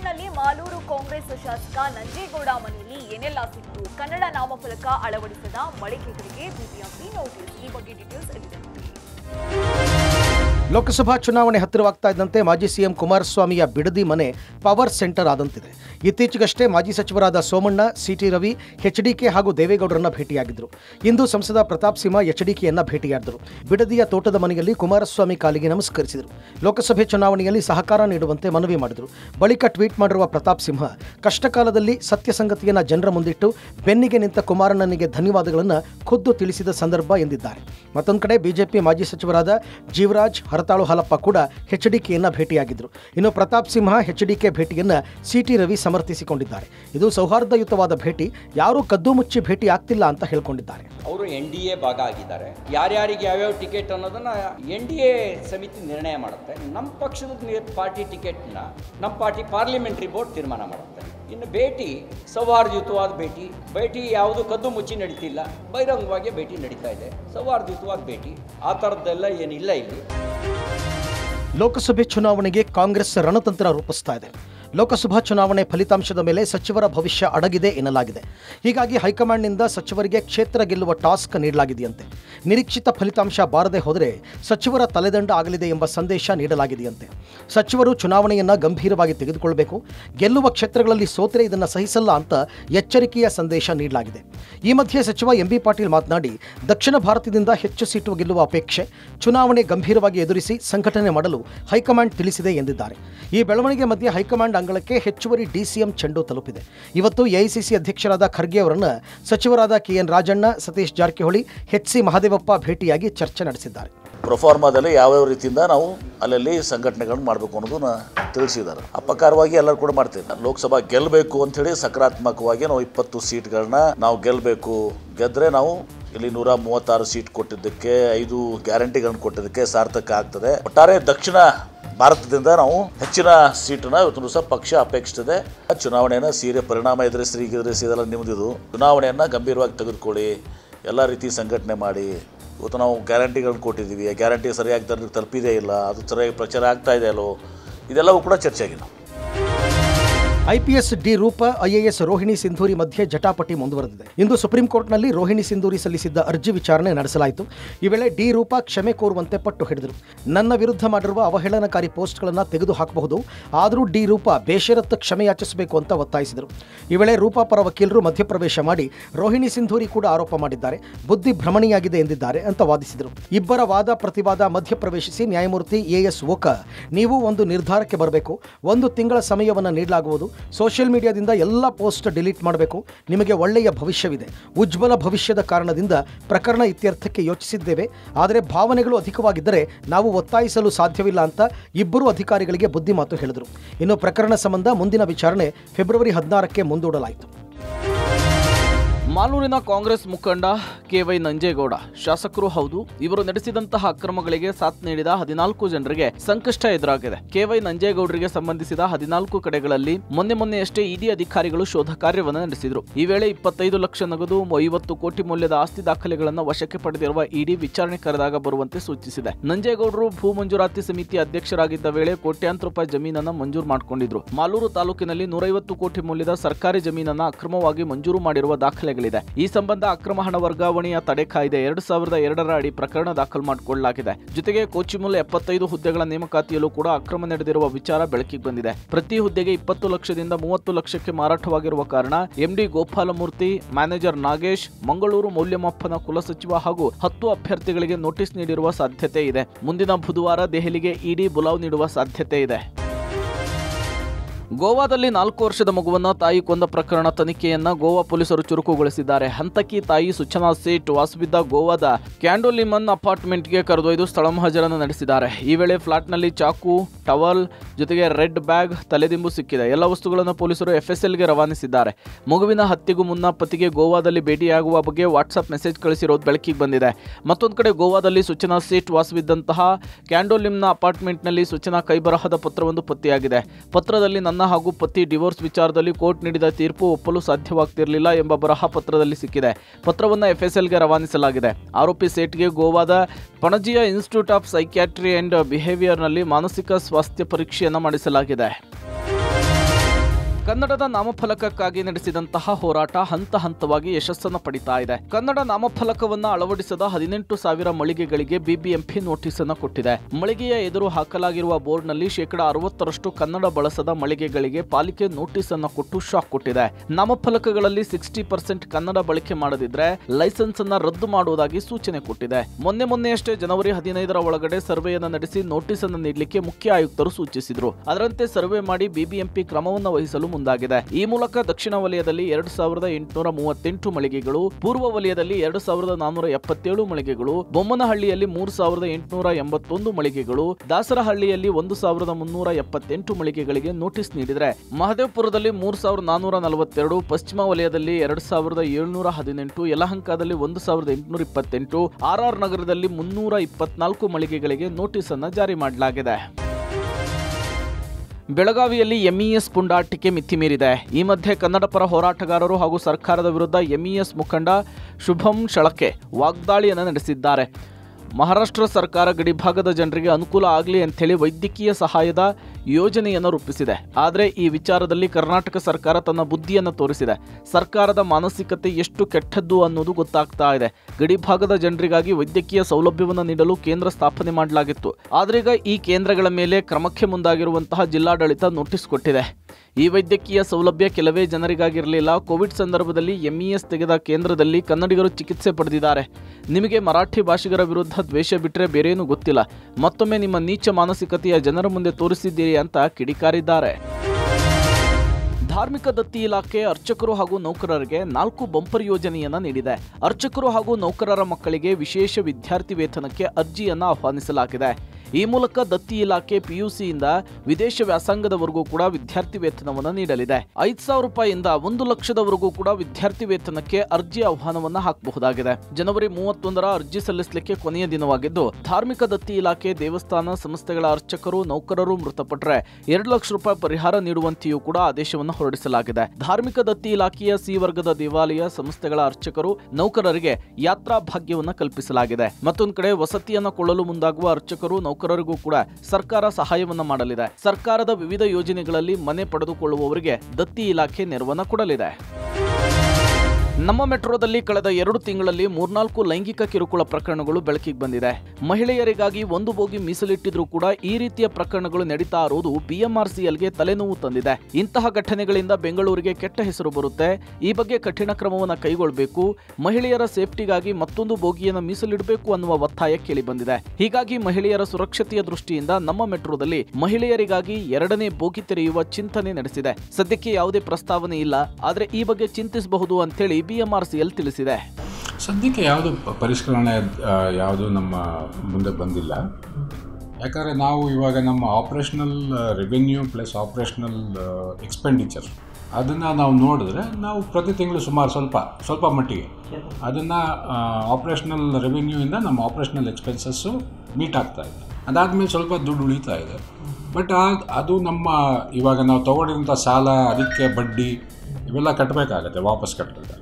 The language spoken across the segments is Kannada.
ಬೆಂಗಳೂರಿನಲ್ಲಿ ಮಾಲೂರು ಕಾಂಗ್ರೆಸ್ ಶಾಸಕ ನಂಜೇಗೌಡ ಮನೆಯಲ್ಲಿ ಏನೆಲ್ಲ ಸಿಕ್ತು ಕನ್ನಡ ನಾಮಫಲಕ ಅಳವಡಿಸದ ಮಳಿಗೆಗಳಿಗೆ ಬಿಬಿಎಂಪಿ ನೋಟಿಸ್ ಈ ಬಗ್ಗೆ ಡೀಟೇಲ್ಸ್ ಎಲ್ಲಿದೆ ನೋಡಿ ಲೋಕಸಭಾ ಚುನಾವಣೆ ಹತ್ತಿರವಾಗ್ತಾ ಇದ್ದಂತೆ ಮಾಜಿ ಸಿಎಂ ಕುಮಾರಸ್ವಾಮಿಯ ಬಿಡದಿ ಮನೆ ಪವರ್ ಸೆಂಟರ್ ಆದಂತಿದೆ ಇತ್ತೀಚೆಗಷ್ಟೇ ಮಾಜಿ ಸಚಿವರಾದ ಸೋಮಣ್ಣ ಸಿಟಿ ರವಿ ಎಚ್ಡಿಕೆ ಹಾಗೂ ದೇವೇಗೌಡರನ್ನ ಭೇಟಿಯಾಗಿದ್ದರು ಇಂದು ಸಂಸದ ಪ್ರತಾಪ್ ಸಿಂಹ ಎಚ್ಡಿಕೆಯನ್ನ ಭೇಟಿಯಾದರು ಬಿಡದಿಯ ತೋಟದ ಮನೆಯಲ್ಲಿ ಕುಮಾರಸ್ವಾಮಿ ಕಾಲಿಗೆ ನಮಸ್ಕರಿಸಿದರು ಲೋಕಸಭೆ ಚುನಾವಣೆಯಲ್ಲಿ ಸಹಕಾರ ನೀಡುವಂತೆ ಮನವಿ ಮಾಡಿದರು ಬಳಿಕ ಟ್ವೀಟ್ ಮಾಡಿರುವ ಪ್ರತಾಪ್ ಸಿಂಹ ಕಷ್ಟಕಾಲದಲ್ಲಿ ಸತ್ಯ ಸಂಗತಿಯನ್ನ ಜನರ ಮುಂದಿಟ್ಟು ಬೆನ್ನಿಗೆ ನಿಂತ ಕುಮಾರಣ್ಣನಿಗೆ ಧನ್ಯವಾದಗಳನ್ನು ಖುದ್ದು ತಿಳಿಸಿದ ಸಂದರ್ಭ ಎಂದಿದ್ದಾರೆ ಮತ್ತೊಂದು ಕಡೆ ಬಿಜೆಪಿ ಮಾಜಿ ಸಚಿವರಾದ ಜೀವರಾಜ್ ಹರತಾಳು ಹಾಲಪ್ಪ ಕೂಡ ಎಚ್ಡಿಕೆಯನ್ನ ಭೇಟಿಯಾಗಿದ್ದರು ಇನ್ನು ಪ್ರತಾಪ್ ಸಿಂಹ ಎಚ್ಡಿಕೆ ಭೇಟಿಯನ್ನ ಸಿಟಿ ರವಿ ಸಮರ್ಥಿಸಿಕೊಂಡಿದ್ದಾರೆ ಇದು ಸೌಹಾರ್ದಯುತವಾದ ಭೇಟಿ ಯಾರೂ ಕದ್ದು ಮುಚ್ಚಿ ಭೇಟಿ ಆಗ್ತಿಲ್ಲ ಅಂತ ಹೇಳ್ಕೊಂಡಿದ್ದಾರೆ ಅವರು ಎನ್ ಡಿ ಎ ಭಾಗ ಆಗಿದ್ದಾರೆ ಯಾರ್ಯಾರಿಗೆ ಯಾವ್ಯಾವ ಟಿಕೆಟ್ ಅನ್ನೋದನ್ನ ಎನ್ ಡಿ ಎ ಸಮಿತಿ ನಿರ್ಣಯ ಮಾಡುತ್ತೆ ನಮ್ಮ ಪಕ್ಷದ ನಿ- ಪಾರ್ಟಿ ಟಿಕೆಟ್ನ ನಮ್ಮ ಪಾರ್ಟಿ ಪಾರ್ಲಿಮೆಂಟ್ರಿ ಬೋರ್ಡ್ ತೀರ್ಮಾನ ಮಾಡುತ್ತೆ ಇನ್ನು ಭೇಟಿ ಸೌಹಾರ್ದಯುತವಾದ ಭೇಟಿ ಭೇಟಿ ಯಾವುದು ಕದ್ದು ಮುಚ್ಚಿ ನಡೀತಿಲ್ಲ ಬಹಿರಂಗವಾಗಿ ಭೇಟಿ ನಡೀತಾ ಇದೆ ಸೌಹಾರ್ದಯುತವಾದ ಭೇಟಿ ಆ ಥರದ್ದೆಲ್ಲ ಏನಿಲ್ಲ ಇಲ್ಲಿ ಲೋಕಸಭೆ ಚುನಾವಣೆಗೆ ಕಾಂಗ್ರೆಸ್ ರಣತಂತ್ರ ರೂಪಿಸ್ತಾ ಇದೆ ಲೋಕಸಭಾ ಚುನಾವಣೆ ಫಲಿತಾಂಶದ ಮೇಲೆ ಸಚಿವರ ಭವಿಷ್ಯ ಅಡಗಿದೆ ಎನ್ನಲಾಗಿದೆ ಹೀಗಾಗಿ ಹೈಕಮಾಂಡ್ನಿಂದ ಸಚಿವರಿಗೆ ಕ್ಷೇತ್ರ ಗೆಲ್ಲುವ ಟಾಸ್ಕ್ ನೀಡಲಾಗಿದೆಯಂತೆ ನಿರೀಕ್ಷಿತ ಫಲಿತಾಂಶ ಬಾರದೆ ಹೋದರೆ ಸಚಿವರ ತಲೆದಂಡ ಆಗಲಿದೆ ಎಂಬ ಸಂದೇಶ ನೀಡಲಾಗಿದೆಯಂತೆ ಸಚಿವರು ಚುನಾವಣೆಯನ್ನು ಗಂಭೀರವಾಗಿ ತೆಗೆದುಕೊಳ್ಳಬೇಕು ಗೆಲ್ಲುವ ಕ್ಷೇತ್ರಗಳಲ್ಲಿ ಸೋತರೆ ಇದನ್ನು ಸಹಿಸಲ್ಲ ಅಂತ ಎಚ್ಚರಿಕೆಯ ಸಂದೇಶ ನೀಡಲಾಗಿದೆ ಈ ಮಧ್ಯೆ ಸಚಿವ ಎಂಬಿ ಪಾಟೀಲ್ ಮಾತನಾಡಿ ದಕ್ಷಿಣ ಭಾರತದಿಂದ ಹೆಚ್ಚು ಸೀಟು ಗೆಲ್ಲುವ ಅಪೇಕ್ಷೆ ಚುನಾವಣೆ ಗಂಭೀರವಾಗಿ ಎದುರಿಸಿ ಸಂಘಟನೆ ಮಾಡಲು ಹೈಕಮಾಂಡ್ ತಿಳಿಸಿದೆ ಎಂದಿದ್ದಾರೆ ಈ ಬೆಳವಣಿಗೆ ಮಧ್ಯೆ ಹೈಕಮಾಂಡ್ ಅಂಗಳಕ್ಕೆ ಹೆಚ್ಚುವರಿ ಡಿಸಿಎಂ ಚೆಂಡು ತಲುಪಿದೆ ಇವತ್ತು ಎಐಸಿಸಿ ಅಧ್ಯಕ್ಷರಾದ ಖರ್ಗೆ ಅವರನ್ನು ಸಚಿವರಾದ K N Rajanna Satish Jarkiholi H C Mahadevappa ಭೇಟಿಯಾಗಿ ಚರ್ಚೆ ನಡೆಸಿದ್ದಾರೆ ಪ್ರೊಫಾರ್ಮಾದಲ್ಲಿ ಯಾವ್ಯಾವ ರೀತಿಯಿಂದ ನಾವು ಅಲ್ಲಲ್ಲಿ ಸಂಘಟನೆಗಳನ್ನ ಮಾಡಬೇಕು ಅನ್ನೋದನ್ನ ತಿಳಿಸಿದ್ದಾರೆ ಅಪಕಾರವಾಗಿ ಎಲ್ಲರೂ ಕೂಡ ಮಾಡ್ತೀವಿ ಲೋಕಸಭಾ ಗೆಲ್ಲಬೇಕು ಅಂಥೇಳಿ ಸಕಾರಾತ್ಮಕವಾಗಿ ನಾವು ಇಪ್ಪತ್ತು ಸೀಟ್ಗಳನ್ನ ನಾವು ಗೆಲ್ಲಬೇಕು ಗೆದ್ರೆ ನಾವು ಇಲ್ಲಿ ನೂರ ಮೂವತ್ತಾರು ಸೀಟ್ ಕೊಟ್ಟಿದ್ದಕ್ಕೆ ಐದು ಗ್ಯಾರಂಟಿಗಳನ್ನ ಕೊಟ್ಟಿದ್ದಕ್ಕೆ ಸಾರ್ಥಕ ಆಗ್ತದೆ ಒಟ್ಟಾರೆ ದಕ್ಷಿಣ ಭಾರತದಿಂದ ನಾವು ಹೆಚ್ಚಿನ ಸೀಟನ್ನ ಇವತ್ತು ದಿವಸ ಪಕ್ಷ ಅಪೇಕ್ಷಿಸಿದೆ ಚುನಾವಣೆಯನ್ನು ಸೀರೆ ಪರಿಣಾಮ ಎದುರಿಸಿ ಈಗ ಎದುರಿಸಿ ಇದೆಲ್ಲ ನಿಮ್ಮದಿದು ಚುನಾವಣೆಯನ್ನು ಗಂಭೀರವಾಗಿ ತೆಗೆದುಕೊಳ್ಳಿ ಎಲ್ಲ ರೀತಿ ಸಂಘಟನೆ ಮಾಡಿ ಇವತ್ತು ನಾವು ಗ್ಯಾರಂಟಿಗಳನ್ನ ಕೊಟ್ಟಿದ್ದೀವಿ ಆ ಗ್ಯಾರಂಟಿ ಸರಿಯಾಗಿ ಜನರಿಗೆ ತಲುಪಿದೇ ಇಲ್ಲ ಅದು ಸರಿಯಾಗಿ ಪ್ರಚಾರ ಆಗ್ತಾ ಇದೆ ಅಲ್ಲೋ ಇದೆಲ್ಲವೂ ಕೂಡ ಚರ್ಚೆ ಆಗಿದೆ IPS D Roopa IAS Rohini Sindhuri ಮಧ್ಯೆ ಜಟಾಪಟಿ ಮುಂದುವರೆದಿದೆ ಇಂದು ಸುಪ್ರೀಂ ಕೋರ್ಟ್ನಲ್ಲಿ ರೋಹಿಣಿ ಸಿಂಧೂರಿ ಸಲ್ಲಿಸಿದ್ದ ಅರ್ಜಿ ವಿಚಾರಣೆ ನಡೆಸಲಾಯಿತು ಈ ವೇಳೆ ಡಿ ರೂಪ ಕ್ಷಮೆ ಕೋರುವಂತೆ ಪಟ್ಟು ಹಿಡಿದರು ನನ್ನ ವಿರುದ್ಧ ಮಾಡಿರುವ ಅವಹೇಳನಕಾರಿ ಪೋಸ್ಟ್ಗಳನ್ನು ತೆಗೆದುಹಾಕಬಹುದು ಆದರೂ ಡಿ ರೂಪ ಬೇಷರತ್ತು ಕ್ಷಮೆ ಯಾಚಿಸಬೇಕು ಅಂತ ಒತ್ತಾಯಿಸಿದರು ಈ ವೇಳೆ ರೂಪಾ ಪರ ವಕೀಲರು ಮಧ್ಯಪ್ರವೇಶ ಮಾಡಿ ರೋಹಿಣಿ ಸಿಂಧೂರಿ ಕೂಡ ಆರೋಪ ಮಾಡಿದ್ದಾರೆ ಬುದ್ಧಿ ಭ್ರಮಣಿಯಾಗಿದೆ ಎಂದಿದ್ದಾರೆ ಅಂತ ವಾದಿಸಿದರು ಇಬ್ಬರ ವಾದ ಪ್ರತಿವಾದ ಮಧ್ಯಪ್ರವೇಶಿಸಿ ನ್ಯಾಯಮೂರ್ತಿ ಎಎಸ್ ಓಕ ನೀವು ಒಂದು ನಿರ್ಧಾರಕ್ಕೆ ಬರಬೇಕು ಒಂದು ತಿಂಗಳ ಸಮಯವನ್ನು ನೀಡಲಾಗುವುದು ಸೋಷಿಯಲ್ ಮೀಡಿಯಾದಿಂದ ಎಲ್ಲ ಪೋಸ್ಟ್ ಡಿಲೀಟ್ ಮಾಡಬೇಕು ನಿಮಗೆ ಒಳ್ಳೆಯ ಭವಿಷ್ಯವಿದೆ ಉಜ್ವಲ ಭವಿಷ್ಯದ ಕಾರಣದಿಂದ ಪ್ರಕರಣ ಇತ್ಯರ್ಥಕ್ಕೆ ಯೋಚಿಸಿದ್ದೇವೆ ಆದರೆ ಭಾವನೆಗಳು ಅಧಿಕವಾಗಿದ್ದರೆ ನಾವು ಒತ್ತಾಯಿಸಲು ಸಾಧ್ಯವಿಲ್ಲ ಅಂತ ಇಬ್ಬರು ಅಧಿಕಾರಿಗಳಿಗೆ ಬುದ್ಧಿಮಾತು ಹೇಳಿದರು ಇನ್ನು ಪ್ರಕರಣ ಸಂಬಂಧ ಮುಂದಿನ ವಿಚಾರಣೆ ಫೆಬ್ರವರಿ ಹದಿನಾರಕ್ಕೆ ಮುಂದೂಡಲಾಯಿತು ಮಾಲೂರಿನ ಕಾಂಗ್ರೆಸ್ ಮುಖಂಡ ಕೆವೈ ನಂಜೇಗೌಡ ಶಾಸಕರು ಹೌದು ಇವರು ನಡೆಸಿದಂತಹ ಅಕ್ರಮಗಳಿಗೆ ಸಾಥ್ ನೀಡಿದ ಹದಿನಾಲ್ಕು ಜನರಿಗೆ ಸಂಕಷ್ಟ ಎದುರಾಗಿದೆ ಕೆವೈ ನಂಜೇಗೌಡರಿಗೆ ಸಂಬಂಧಿಸಿದ ಹದಿನಾಲ್ಕು ಕಡೆಗಳಲ್ಲಿ ಮೊನ್ನೆ ಮೊನ್ನೆಯಷ್ಟೇ ಇಡಿ ಅಧಿಕಾರಿಗಳು ಶೋಧ ಕಾರ್ಯವನ್ನು ನಡೆಸಿದರು ಈ ವೇಳೆ ಇಪ್ಪತ್ತೈದು ಲಕ್ಷ ನಗದು ಐವತ್ತು ಕೋಟಿ ಮೌಲ್ಯದ ಆಸ್ತಿ ದಾಖಲೆಗಳನ್ನು ವಶಕ್ಕೆ ಪಡೆದಿರುವ ಇಡಿ ವಿಚಾರಣೆ ಕರೆದಾಗ ಬರುವಂತೆ ಸೂಚಿಸಿದೆ ನಂಜೇಗೌಡರು ಭೂ ಮಂಜೂರಾತಿ ಸಮಿತಿ ಅಧ್ಯಕ್ಷರಾಗಿದ್ದ ವೇಳೆ ಕೋಟ್ಯಾಂತರ ರೂಪಾಯಿ ಜಮೀನನ್ನ ಮಂಜೂರು ಮಾಡಿಕೊಂಡಿದ್ರು ಮಾಲೂರು ತಾಲೂಕಿನಲ್ಲಿ ನೂರೈವತ್ತು ಕೋಟಿ ಮೌಲ್ಯದ ಸರ್ಕಾರಿ ಜಮೀನನ್ನ ಅಕ್ರಮವಾಗಿ ಮಂಜೂರು ಮಾಡಿರುವ ದಾಖಲೆಗಳಿದೆ ಈ ಸಂಬಂಧ ಅಕ್ರಮ ಹಣ ವರ್ಗಾವಣೆಯ ತಡೆ ಕಾಯ್ದೆ ಎರಡ್ ಸಾವಿರದ ಎರಡರ ಅಡಿ ಪ್ರಕರಣ ದಾಖಲು ಮಾಡಿಕೊಳ್ಳಲಾಗಿದೆ ಜೊತೆಗೆ ಕೋಚಿಮುಲ್ ಎಪ್ಪತ್ತೈದು ಹುದ್ದೆಗಳ ನೇಮಕಾತಿಯಲ್ಲೂ ಕೂಡ ಅಕ್ರಮ ನಡೆದಿರುವ ವಿಚಾರ ಬೆಳಕಿಗೆ ಬಂದಿದೆ ಪ್ರತಿ ಹುದ್ದೆಗೆ ಇಪ್ಪತ್ತು ಲಕ್ಷದಿಂದ ಮೂವತ್ತು ಲಕ್ಷಕ್ಕೆ ಮಾರಾಟವಾಗಿರುವ ಕಾರಣ ಎಂಡಿ ಗೋಪಾಲಮೂರ್ತಿ ಮ್ಯಾನೇಜರ್ ನಾಗೇಶ್ ಮಂಗಳೂರು ಮೌಲ್ಯಮಾಪನ ಕುಲಸಚಿವ ಹಾಗೂ ಹತ್ತು ಅಭ್ಯರ್ಥಿಗಳಿಗೆ ನೋಟಿಸ್ ನೀಡಿರುವ ಸಾಧ್ಯತೆ ಇದೆ ಮುಂದಿನ ಬುಧವಾರ ದೆಹಲಿಗೆ ಇಡಿ ಬುಲಾವ್ ನೀಡುವ ಸಾಧ್ಯತೆ ಇದೆ ಗೋವಾದಲ್ಲಿ ನಾಲ್ಕು ವರ್ಷದ ಮಗುವನ್ನ ತಾಯಿ ಕೊಂದ ಪ್ರಕರಣ ತನಿಖೆಯನ್ನ ಗೋವಾ ಪೊಲೀಸರು ಚುರುಕುಗೊಳಿಸಿದ್ದಾರೆ ಹಂತಕಿ ತಾಯಿ ಸುಚನಾ ಸೇಠ್ ವಾಸವಿದ್ದ ಗೋವಾದ ಕ್ಯಾಂಡೋಲಿಮನ್ ಅಪಾರ್ಟ್ಮೆಂಟ್ಗೆ ಕರೆದೊಯ್ದು ಸ್ಥಳ ಮಹಜರನ್ನು ನಡೆಸಿದ್ದಾರೆ ಈ ವೇಳೆ ಫ್ಲಾಟ್ನಲ್ಲಿ ಚಾಕು ಟವಲ್ ಜೊತೆಗೆ ರೆಡ್ ಬ್ಯಾಗ್ ತಲೆದಿಂಬು ಸಿಕ್ಕಿದೆ ಎಲ್ಲ ವಸ್ತುಗಳನ್ನು ಪೊಲೀಸರು ಎಫ್ಎಸ್ಎಲ್ಗೆ ರವಾನಿಸಿದ್ದಾರೆ ಮಗುವಿನ ಹತ್ಯೆಗೂ ಮುನ್ನ ಪತಿಗೆ ಗೋವಾದಲ್ಲಿ ಭೇಟಿಯಾಗುವ ಬಗ್ಗೆ ವಾಟ್ಸ್ಆಪ್ ಮೆಸೇಜ್ ಕಳಿಸಿರೋದು ಬೆಳಕಿಗೆ ಬಂದಿದೆ ಮತ್ತೊಂದು ಕಡೆ ಗೋವಾದಲ್ಲಿ ಸುಚನಾ ಸೇಠ್ ವಾಸವಿದ್ದಂತಹ ಕ್ಯಾಂಡೋಲಿಮ್ನ ಅಪಾರ್ಟ್ಮೆಂಟ್ನಲ್ಲಿ ಸುಚನಾ ಕೈಬರಹದ ಪತ್ರವೊಂದು ಪತ್ತೆಯಾಗಿದೆ ಪತ್ರದಲ್ಲಿ ನನ್ನ ಹಾಗೂ ಪತಿ ಡಿವೋರ್ಸ್ ವಿಚಾರದಲ್ಲಿ ಕೋರ್ಟ್ ನೀಡಿದ ತೀರ್ಪು ಒಪ್ಪಲು ಸಾಧ್ಯವಾಗ್ತಿರಲಿಲ್ಲ ಎಂಬ ಬರಹ ಪತ್ರದಲ್ಲಿ ಸಿಕ್ಕಿದೆ ಪತ್ರವನ್ನು ಎಫ್ಎಸ್ಎಲ್ಗೆ ರವಾನಿಸಲಾಗಿದೆ ಆರೋಪಿ ಸೇಟ್ಗೆ ಗೋವಾದ ಪಣಜಿಯ ಇನ್ಸ್ಟಿಟ್ಯೂಟ್ ಆಫ್ ಸೈಕ್ಯಾಟ್ರಿ ಅಂಡ್ ಬಿಹೇವಿಯರ್ನಲ್ಲಿ ಮಾನಸಿಕ ಸ್ವಾಸ್ಥ್ಯ ಪರೀಕ್ಷೆಯನ್ನು ಮಾಡಿಸಲಾಗಿದೆ ಕನ್ನಡದ ನಾಮಫಲಕಕ್ಕಾಗಿ ನಡೆಸಿದಂತಹ ಹೋರಾಟ ಹಂತ ಹಂತವಾಗಿ ಯಶಸ್ಸನ್ನು ಪಡಿತಾ ಇದೆ ಕನ್ನಡ ನಾಮಫಲಕವನ್ನ ಅಳವಡಿಸದ ಹದಿನೆಂಟು ಸಾವಿರ ಮಳಿಗೆಗಳಿಗೆ ಬಿಬಿಎಂಪಿ ನೋಟಿಸ್ ಅನ್ನು ಕೊಟ್ಟಿದೆ ಮಳಿಗೆಯ ಎದುರು ಹಾಕಲಾಗಿರುವ ಬೋರ್ಡ್ನಲ್ಲಿ ಶೇಕಡಾ ಅರವತ್ತರಷ್ಟು ಕನ್ನಡ ಬಳಸದ ಮಳಿಗೆಗಳಿಗೆ ಪಾಲಿಕೆ ನೋಟಿಸ್ ಅನ್ನು ಕೊಟ್ಟು ಶಾಕ್ ಕೊಟ್ಟಿದೆ ನಾಮಫಲಕಗಳಲ್ಲಿ ಸಿಕ್ಸ್ಟಿ ಪರ್ಸೆಂಟ್ ಕನ್ನಡ ಬಳಕೆ ಮಾಡದಿದ್ರೆ ಲೈಸೆನ್ಸ್ ಅನ್ನ ರದ್ದು ಮಾಡುವುದಾಗಿ ಸೂಚನೆ ಕೊಟ್ಟಿದೆ ಮೊನ್ನೆ ಮೊನ್ನೆಯಷ್ಟೇ ಜನವರಿ ಹದಿನೈದರ ಒಳಗಡೆ ಸರ್ವೆಯನ್ನು ನಡೆಸಿ ನೋಟಿಸ್ ಅನ್ನು ನೀಡಲಿಕ್ಕೆ ಮುಖ್ಯ ಆಯುಕ್ತರು ಸೂಚಿಸಿದ್ರು ಅದರಂತೆ ಸರ್ವೆ ಮಾಡಿ ಬಿಬಿಎಂಪಿ ಕ್ರಮವನ್ನು ವಹಿಸಲು ಮುಂದಾಗಿದೆ ಈ ಮೂಲಕ ದಕ್ಷಿಣ ವಲಯದಲ್ಲಿ ಎರಡು ಸಾವಿರದ ಎಂಟುನೂರ ಮೂವತ್ತೆಂಟು ಮಳಿಗೆಗಳು ಪೂರ್ವ ವಲಯದಲ್ಲಿ ಎರಡು ಸಾವಿರದ ನಾನೂರ ಎಪ್ಪತ್ತೇಳು ಮಳಿಗೆಗಳು ಬೊಮ್ಮನಹಳ್ಳಿಯಲ್ಲಿ ಮೂರು ಸಾವಿರದ ಎಂಟುನೂರ ಎಂಬತ್ತೊಂದು ಮಳಿಗೆಗಳು ದಾಸರಹಳ್ಳಿಯಲ್ಲಿ ಒಂದು ಸಾವಿರದ ಮುನ್ನೂರ ಎಪ್ಪತ್ತೆಂಟು ಮಳಿಗೆಗಳಿಗೆ ನೋಟಿಸ್ ನೀಡಿದರೆ ಮಹದೇವಪುರದಲ್ಲಿ ಮೂರು ಸಾವಿರದ ನಾನೂರ ನಲವತ್ತೆರಡು ಪಶ್ಚಿಮ ವಲಯದಲ್ಲಿ ಎರಡು ಸಾವಿರದ ಏಳ್ನೂರ ಹದಿನೆಂಟು ಯಲಹಂಕದಲ್ಲಿ ಒಂದು ಸಾವಿರದ ಎಂಟುನೂರ ಇಪ್ಪತ್ತೆಂಟು ಆರ್ಆರ್ ನಗರದಲ್ಲಿ ಮುನ್ನೂರ ಇಪ್ಪತ್ನಾಲ್ಕು ಮಳಿಗೆಗಳಿಗೆ ನೋಟಿಸ್ ಅನ್ನು ಜಾರಿ ಮಾಡಲಾಗಿದೆ ಬೆಳಗಾವಿಯಲ್ಲಿ ಎಂಇಎಸ್ ಪುಂಡಾಟಿಕೆ ಮಿತಿ ಮೀರಿದೆ ಈ ಮಧ್ಯೆ ಕನ್ನಡ ಪರ ಹೋರಾಟಗಾರರು ಹಾಗೂ ಸರ್ಕಾರದ ವಿರುದ್ಧ ಎಂಇಎಸ್ ಮುಖಂಡ ಶುಭಂ ಶಳಕೆ ವಾಗ್ದಾಳಿಯನ್ನು ನಡೆಸಿದ್ದಾರೆ ಮಹಾರಾಷ್ಟ್ರ ಸರ್ಕಾರ ಗಡಿಭಾಗದ ಜನರಿಗೆ ಅನುಕೂಲ ಆಗಲಿ ಅಂಥೇಳಿ ವೈದ್ಯಕೀಯ ಸಹಾಯದ ಯೋಜನೆಯನ್ನು ರೂಪಿಸಿದೆ ಆದರೆ ಈ ವಿಚಾರದಲ್ಲಿ ಕರ್ನಾಟಕ ಸರ್ಕಾರ ತನ್ನ ಬುದ್ಧಿಯನ್ನು ತೋರಿಸಿದೆ ಸರ್ಕಾರದ ಮಾನಸಿಕತೆ ಎಷ್ಟು ಕೆಟ್ಟದ್ದು ಅನ್ನೋದು ಗೊತ್ತಾಗ್ತಾ ಇದೆ ಗಡಿಭಾಗದ ಜನರಿಗಾಗಿ ವೈದ್ಯಕೀಯ ಸೌಲಭ್ಯವನ್ನು ನೀಡಲು ಕೇಂದ್ರ ಸ್ಥಾಪನೆ ಮಾಡಲಾಗಿತ್ತು ಆದ್ರೀಗ ಈ ಕೇಂದ್ರಗಳ ಮೇಲೆ ಕ್ರಮಕ್ಕೆ ಮುಂದಾಗಿರುವಂತಹ ಜಿಲ್ಲಾಡಳಿತ ನೋಟಿಸ್ ಕೊಟ್ಟಿದೆ ಈ ವೈದ್ಯಕೀಯ ಸೌಲಭ್ಯ ಕೆಲವೇ ಜನರಿಗಾಗಿರಲಿಲ್ಲ ಕೋವಿಡ್ ಸಂದರ್ಭದಲ್ಲಿ ಎಂಇಎಸ್ ತೆಗೆದ ಕೇಂದ್ರದಲ್ಲಿ ಕನ್ನಡಿಗರು ಚಿಕಿತ್ಸೆ ಪಡೆದಿದ್ದಾರೆ ನಿಮಗೆ ಮರಾಠಿ ಭಾಷಿಗರ ವಿರುದ್ಧ ದ್ವೇಷ ಬಿಟ್ಟರೆ ಬೇರೇನೂ ಗೊತ್ತಿಲ್ಲ ಮತ್ತೊಮ್ಮೆ ನಿಮ್ಮ ನೀಚ ಮಾನಸಿಕತೆಯ ಜನರ ಮುಂದೆ ತೋರಿಸಿದ್ದೀರಿ ಅಂತ ಕಿಡಿಕಾರಿದ್ದಾರೆ ಧಾರ್ಮಿಕ ದತ್ತಿ ಇಲಾಖೆ ಅರ್ಚಕರು ಹಾಗೂ ನೌಕರರಿಗೆ ನಾಲ್ಕು ಬಂಪರ್ ಯೋಜನೆಯನ್ನ ನೀಡಿದೆ ಅರ್ಚಕರು ಹಾಗೂ ನೌಕರರ ಮಕ್ಕಳಿಗೆ ವಿಶೇಷ ವಿದ್ಯಾರ್ಥಿ ವೇತನಕ್ಕೆ ಅರ್ಜಿಯನ್ನ ಆಹ್ವಾನಿಸಲಾಗಿದೆ ಈ ಮೂಲಕ ದತ್ತಿ ಇಲಾಖೆ ಪಿಯುಸಿಯಿಂದ ವಿದೇಶ ವ್ಯಾಸಂಗದವರೆಗೂ ಕೂಡ ವಿದ್ಯಾರ್ಥಿ ವೇತನವನ್ನು ನೀಡಲಿದೆ ಐದು ಸಾವಿರ ರೂಪಾಯಿಯಿಂದ ಒಂದು ಲಕ್ಷದವರೆಗೂ ಕೂಡ ವಿದ್ಯಾರ್ಥಿ ವೇತನಕ್ಕೆ ಅರ್ಜಿ ಆಹ್ವಾನವನ್ನ ಹಾಕಬಹುದಾಗಿದೆ ಜನವರಿ ಮೂವತ್ತೊಂದರ ಅರ್ಜಿ ಸಲ್ಲಿಸಲಿಕ್ಕೆ ಕೊನೆಯ ದಿನವಾಗಿದ್ದು ಧಾರ್ಮಿಕ ದತ್ತಿ ಇಲಾಖೆ ದೇವಸ್ಥಾನ ಸಂಸ್ಥೆಗಳ ಅರ್ಚಕರು ನೌಕರರು ಮೃತಪಟ್ಟರೆ ಎರಡು ಲಕ್ಷ ರೂಪಾಯಿ ಪರಿಹಾರ ನೀಡುವಂತೆಯೂ ಕೂಡ ಆದೇಶವನ್ನು ಹೊರಡಿಸಲಾಗಿದೆ ಧಾರ್ಮಿಕ ದತ್ತಿ ಇಲಾಖೆಯ ಸಿ ವರ್ಗದ ದೇವಾಲಯ ಸಂಸ್ಥೆಗಳ ಅರ್ಚಕರು ನೌಕರರಿಗೆ ಯಾತ್ರಾ ಭಾಗ್ಯವನ್ನ ಕಲ್ಪಿಸಲಾಗಿದೆ ಮತ್ತೊಂದು ಕಡೆ ವಸತಿಯನ್ನ ಕೊಳ್ಳಲು ಮುಂದಾಗುವ ಅರ್ಚಕರು ನೌಕರರಿಗೂ ಕೂಡ ಸರ್ಕಾರ ಸಹಾಯವನ್ನ ಮಾಡಲಿದೆ ಸರ್ಕಾರದ ವಿವಿಧ ಯೋಜನೆಗಳಲ್ಲಿ ಮನೆ ಪಡೆದುಕೊಳ್ಳುವವರಿಗೆ ದತ್ತಿ ಇಲಾಖೆ ನೆರವನ್ನ ಕೊಡಲಿದೆ ನಮ್ಮ ಮೆಟ್ರೋದಲ್ಲಿ ಕಳೆದ ಎರಡು ತಿಂಗಳಲ್ಲಿ ಮೂರ್ನಾಲ್ಕು ಲೈಂಗಿಕ ಕಿರುಕುಳ ಪ್ರಕರಣಗಳು ಬೆಳಕಿಗೆ ಬಂದಿದೆ ಮಹಿಳೆಯರಿಗಾಗಿ ಒಂದು ಬೋಗಿ ಮೀಸಲಿಟ್ಟಿದ್ರೂ ಕೂಡ ಈ ರೀತಿಯ ಪ್ರಕರಣಗಳು ನಡೀತಾ ಇರುವುದು ಬಿಎಂಆರ್ಸಿಎಲ್ಗೆ ತಲೆನೋವು ತಂದಿದೆ ಇಂತಹ ಘಟನೆಗಳಿಂದ ಬೆಂಗಳೂರಿಗೆ ಕೆಟ್ಟ ಹೆಸರು ಬರುತ್ತೆ ಈ ಬಗ್ಗೆ ಕಠಿಣ ಕ್ರಮವನ್ನು ಕೈಗೊಳ್ಳಬೇಕು ಮಹಿಳೆಯರ ಸೇಫ್ಟಿಗಾಗಿ ಮತ್ತೊಂದು ಬೋಗಿಯನ್ನು ಮೀಸಲಿಡಬೇಕು ಅನ್ನುವ ಒತ್ತಾಯ ಕೇಳಿ ಬಂದಿದೆ ಹೀಗಾಗಿ ಮಹಿಳೆಯರ ಸುರಕ್ಷತೆಯ ದೃಷ್ಟಿಯಿಂದ ನಮ್ಮ ಮೆಟ್ರೋದಲ್ಲಿ ಮಹಿಳೆಯರಿಗಾಗಿ ಎರಡನೇ ಬೋಗಿ ತೆರೆಯುವ ಚಿಂತನೆ ನಡೆಸಿದೆ ಸದ್ಯಕ್ಕೆ ಯಾವುದೇ ಪ್ರಸ್ತಾವನೆ ಇಲ್ಲ ಆದರೆ ಈ ಬಗ್ಗೆ ಚಿಂತಿಸಬಹುದು ಅಂತೇಳಿ ಬಿಎಂಆರ್ಸಿಎಲ್ ತಿಳಿಸಿದೆ ಸದ್ಯಕ್ಕೆ ಯಾವುದು ಪ- ಪರಿಷ್ಕರಣೆ ಯಾವುದು ನಮ್ಮ ಮುಂದೆ ಬಂದಿಲ್ಲ ಯಾಕಂದರೆ ನಾವು ಇವಾಗ ನಮ್ಮ operational revenue plus operational expenditure ಅದನ್ನು ನಾವು ನೋಡಿದ್ರೆ ನಾವು ಪ್ರತಿ ತಿಂಗಳು ಸುಮಾರು ಸ್ವಲ್ಪ ಸ್ವಲ್ಪ ಮಟ್ಟಿಗೆ ಅದನ್ನು ಆಪ್ರೇಷನಲ್ ರೆವೆನ್ಯೂಯಿಂದ ನಮ್ಮ ಆಪ್ರೇಷನಲ್ ಎಕ್ಸ್ಪೆನ್ಸಸ್ಸು ಮೀಟ್ ಆಗ್ತಾ ಇದೆ ಅದಾದಮೇಲೆ ಸ್ವಲ್ಪ ದುಡ್ಡು ಉಳಿತಾ ಇದೆ ಬಟ್ ಅದು ನಮ್ಮ ಇವಾಗ ನಾವು ತೊಗೊಂಡಿರೋಂಥ ಸಾಲ ಅದಕ್ಕೆ ಬಡ್ಡಿ ಇವೆಲ್ಲ ಕಟ್ಟಬೇಕಾಗತ್ತೆ ವಾಪಸ್ ಕಟ್ಟಬೇಕಾಗತ್ತೆ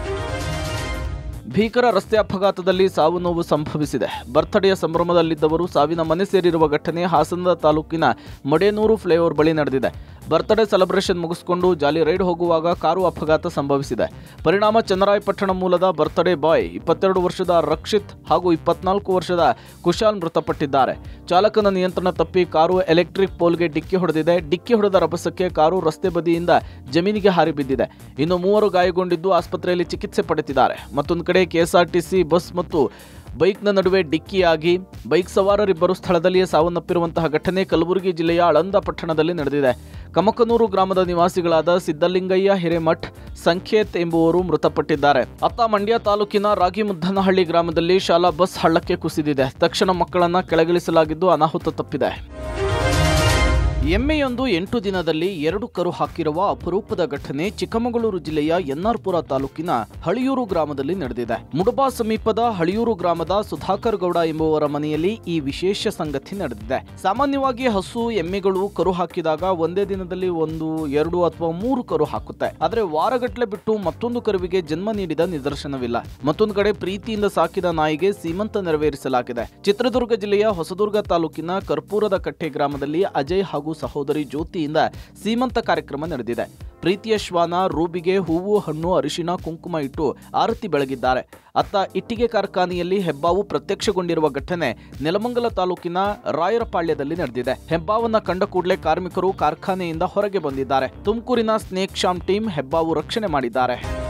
ಭೀಕರ ರಸ್ತೆ ಅಪಘಾತದಲ್ಲಿ ಸಾವು ನೋವು ಸಂಭವಿಸಿದೆ ಬರ್ತ್ಡೇಯ ಸಂಭ್ರಮದಲ್ಲಿದ್ದವರು ಸಾವಿನ ಮನೆ ಸೇರಿರುವ ಘಟನೆ ಹಾಸನದ ತಾಲೂಕಿನ ಮಡೇನೂರು ಫ್ಲೈಓವರ್ ಬಳಿ ನಡೆದಿದೆ ಬರ್ತ್ಡೇ ಸೆಲೆಬ್ರೇಷನ್ ಮುಗಿಸಿಕೊಂಡು ಜಾಲಿ ರೈಡ್ ಹೋಗುವಾಗ ಕಾರು ಅಪಘಾತ ಸಂಭವಿಸಿದೆ ಪರಿಣಾಮ ಚನ್ನರಾಯಪಟ್ಟಣ ಮೂಲದ ಬರ್ತ್ಡೇ ಬಾಯ್ ಇಪ್ಪತ್ತೆರಡು ವರ್ಷದ ರಕ್ಷಿತ್ ಹಾಗೂ ಇಪ್ಪತ್ನಾಲ್ಕು ವರ್ಷದ ಕುಶಾಲ್ ಮೃತಪಟ್ಟಿದ್ದಾರೆ ಚಾಲಕನ ನಿಯಂತ್ರಣ ತಪ್ಪಿ ಕಾರು ಎಲೆಕ್ಟ್ರಿಕ್ ಪೋಲ್ಗೆ ಡಿಕ್ಕಿ ಹೊಡೆದಿದೆ ಡಿಕ್ಕಿ ಹೊಡೆದ ರಭಸಕ್ಕೆ ಕಾರು ರಸ್ತೆ ಬದಿಯಿಂದ ಜಮೀನಿಗೆ ಹಾರಿ ಬಿದ್ದಿದೆ ಇನ್ನು ಮೂವರು ಗಾಯಗೊಂಡಿದ್ದು ಆಸ್ಪತ್ರೆಯಲ್ಲಿ ಚಿಕಿತ್ಸೆ ಪಡೆದಿದ್ದಾರೆ ಮತ್ತೊಂದು ಕಡೆ ಕೆಎಸ್ಆರ್ಟಿಸಿ ಬಸ್ ಮತ್ತು ಬೈಕ್ನ ನಡುವೆ ಡಿಕ್ಕಿಯಾಗಿ ಬೈಕ್ ಸವಾರರಿಬ್ಬರು ಸ್ಥಳದಲ್ಲಿಯೇ ಸಾವನ್ನಪ್ಪಿರುವಂತಹ ಘಟನೆ ಕಲಬುರಗಿ ಜಿಲ್ಲೆಯ ಆಳಂದ ಪಟ್ಟಣದಲ್ಲಿ ನಡೆದಿದೆ ಕಮಕನೂರು ಗ್ರಾಮದ ನಿವಾಸಿಗಳಾದ ಸಿದ್ದಲಿಂಗಯ್ಯ ಹಿರೇಮಠ್ ಸಂಖೇತ್ ಎಂಬುವರು ಮೃತಪಟ್ಟಿದ್ದಾರೆ ಅತ್ತ ಮಂಡ್ಯ ತಾಲೂಕಿನ ರಾಗಿಮುದ್ದನಹಳ್ಳಿ ಗ್ರಾಮದಲ್ಲಿ ಶಾಲಾ ಬಸ್ ಹಳ್ಳಕ್ಕೆ ಕುಸಿದಿದೆ ತಕ್ಷಣ ಮಕ್ಕಳನ್ನ ಕೆಳಗಿಳಿಸಲಾಗಿದ್ದು ಅನಾಹುತ ತಪ್ಪಿದೆ ಎಮ್ಮೆಯೊಂದು ಎಂಟು ದಿನದಲ್ಲಿ ಎರಡು ಕರು ಹಾಕಿರುವ ಅಪರೂಪದ ಘಟನೆ ಚಿಕ್ಕಮಗಳೂರು ಜಿಲ್ಲೆಯ ಎನ್ನಾರ್ಪುರ ತಾಲೂಕಿನ ಹಳಿಯೂರು ಗ್ರಾಮದಲ್ಲಿ ನಡೆದಿದೆ ಮುಡಬಾ ಸಮೀಪದ ಹಳಿಯೂರು ಗ್ರಾಮದ ಸುಧಾಕರ್ ಗೌಡ ಎಂಬುವರ ಮನೆಯಲ್ಲಿ ಈ ವಿಶೇಷ ಸಂಗತಿ ನಡೆದಿದೆ ಸಾಮಾನ್ಯವಾಗಿ ಹಸು ಎಮ್ಮೆಗಳು ಕರು ಹಾಕಿದಾಗ ಒಂದೇ ದಿನದಲ್ಲಿ ಒಂದು ಎರಡು ಅಥವಾ ಮೂರು ಕರು ಹಾಕುತ್ತೆ ಆದರೆ ವಾರಗಟ್ಟಲೆ ಬಿಟ್ಟು ಮತ್ತೊಂದು ಕರುವಿಗೆ ಜನ್ಮ ನೀಡಿದ ನಿದರ್ಶನವಿಲ್ಲ ಮತ್ತೊಂದು ಕಡೆ ಪ್ರೀತಿಯಿಂದ ಸಾಕಿದ ನಾಯಿಗೆ ಸೀಮಂತ ನೆರವೇರಿಸಲಾಗಿದೆ ಚಿತ್ರದುರ್ಗ ಜಿಲ್ಲೆಯ ಹೊಸದುರ್ಗ ತಾಲೂಕಿನ ಕರ್ಪೂರದ ಕಟ್ಟೆ ಗ್ರಾಮದಲ್ಲಿ ಅಜಯ್ ಹಾಗೂ ಸಹೋದರಿ ಜ್ಯೋತಿಯಿಂದ ಸೀಮಂತ ಕಾರ್ಯಕ್ರಮ ನಡೆದಿದೆ ಪ್ರೀತಿಯ ಶ್ವಾನ ರೂಬಿಗೆ ಹೂವು ಹಣ್ಣು ಅರಿಶಿನ ಕುಂಕುಮ ಇಟ್ಟು ಆರತಿ ಬೆಳಗಿದ್ದಾರೆ ಅತ್ತ ಇಟ್ಟಿಗೆ ಕಾರ್ಖಾನೆಯಲ್ಲಿ ಹೆಬ್ಬಾವು ಪ್ರತ್ಯಕ್ಷಗೊಂಡಿರುವ ಘಟನೆ ನೆಲಮಂಗಲ ತಾಲೂಕಿನ ರಾಯರಪಾಳ್ಯದಲ್ಲಿ ನಡೆದಿದೆ ಹೆಬ್ಬಾವನ್ನ ಕಂಡ ಕೂಡಲೇ ಕಾರ್ಮಿಕರು ಕಾರ್ಖಾನೆಯಿಂದ ಹೊರಗೆ ಬಂದಿದ್ದಾರೆ ತುಮಕೂರಿನ ಸ್ನೇಕ್ ಶಾಮ್ ಟೀಮ್ ಹೆಬ್ಬಾವು ರಕ್ಷಣೆ ಮಾಡಿದ್ದಾರೆ